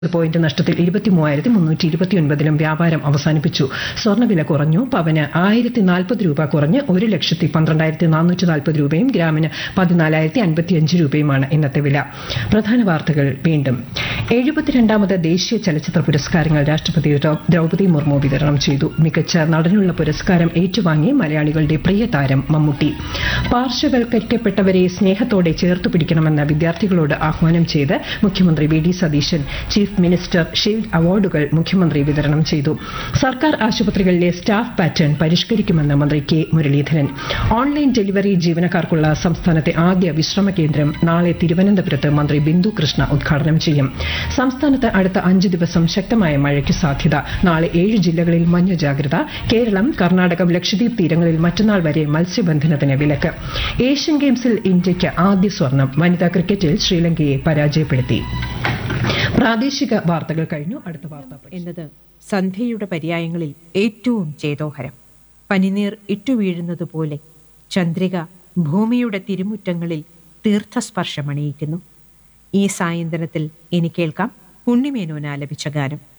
point നഷ്ടത്തിൽ ഇരുപത്തിമൂവായിരത്തി മുന്നൂറ്റി ഇരുപത്തിയൊൻപതിലും വ്യാപാരം അവസാനിപ്പിച്ചു സ്വർണ്ണവില കുറഞ്ഞു പവന് ആയിരത്തി നാൽപ്പത് രൂപ കുറഞ്ഞ് ഒരു ലക്ഷത്തി പന്ത്രണ്ടായിരത്തി നാനൂറ്റി നാൽപ്പത് രൂപയും ഗ്രാമിന് പതിനാലായിരത്തി അൻപത്തിയഞ്ച് രൂപയുമാണ് ഇന്നത്തെ വില പ്രധാന വാർത്തകൾ വീണ്ടും എഴുപത്തിരണ്ടാമത് ദേശീയ ചലച്ചിത്ര പുരസ്കാരങ്ങൾ രാഷ്ട്രപതി ദ്രൗ- ദ്രൗപദി മുർമു വിതരണം ചെയ്തു മികച്ച നടനുള്ള പുരസ്കാരം ഏറ്റുവാങ്ങി മലയാളികളുടെ പ്രിയ താരം മമ്മൂട്ടി പാർശ്വവൽക്കരിക്കപ്പെട്ടവരെ സ്നേഹത്തോടെ ചേർത്തു പിടിക്കണമെന്ന വിദ്യാർത്ഥികളോട് ആഹ്വാനം ചെയ്ത് മുഖ്യമന്ത്രി V D Satheesan chief minister shield അവാർഡുകൾ മുഖ്യമന്ത്രി വിതരണം ചെയ്തു സർക്കാർ ആശുപത്രികളിലെ സ്റ്റാഫ് പാറ്റേൺ പരിഷ്കരിക്കുമെന്ന് മന്ത്രി കെ മുരളീധരൻ ഓൺലൈൻ ഡെലിവറി ജീവനക്കാർക്കുള്ള സംസ്ഥാനത്തെ ആദ്യ വിശ്രമ കേന്ദ്രം നാളെ തിരുവനന്തപുരത്ത് മന്ത്രി ബിന്ദു കൃഷ്ണ ഉദ്ഘാടനം ചെയ്യും സംസ്ഥാനത്ത് അടുത്ത അഞ്ച് ദിവസം ശക്തമായ മഴയ്ക്ക് സാധ്യത നാളെ ഏഴ് ജില്ലകളിൽ മഞ്ഞ ജാഗ്രത കേരളം കർണാടകം ലക്ഷദ്വീപ് തീരങ്ങളിൽ മറ്റന്നാൾ വരെ മത്സ്യബന്ധനത്തിന് വിലക്ക് ഏഷ്യൻ ഗെയിംസിൽ ഇന്ത്യയ്ക്ക് ആദ്യ സ്വർണം വനിതാ ക്രിക്കറ്റിൽ ശ്രീലങ്കയെ പരാജയപ്പെടുത്തി പ്രാദേശിക വാർത്തകൾ കഴിഞ്ഞു അടുത്ത വാർത്ത എന്നത് സന്ധ്യയുടെ പര്യായങ്ങളിൽ ഏറ്റവും ചേതോഹരം പനിനീർ ഇട്ടുവീഴുന്നതുപോലെ ചന്ദ്രിക ഭൂമിയുടെ തിരുമുറ്റങ്ങളിൽ തീർത്ഥസ്പർശമണിയിക്കുന്നു ഈ സായന്തനത്തിൽ ഇനി കേൾക്കാം ഉണ്ണിമേനോൻ ആലപിച്ച ഗാനം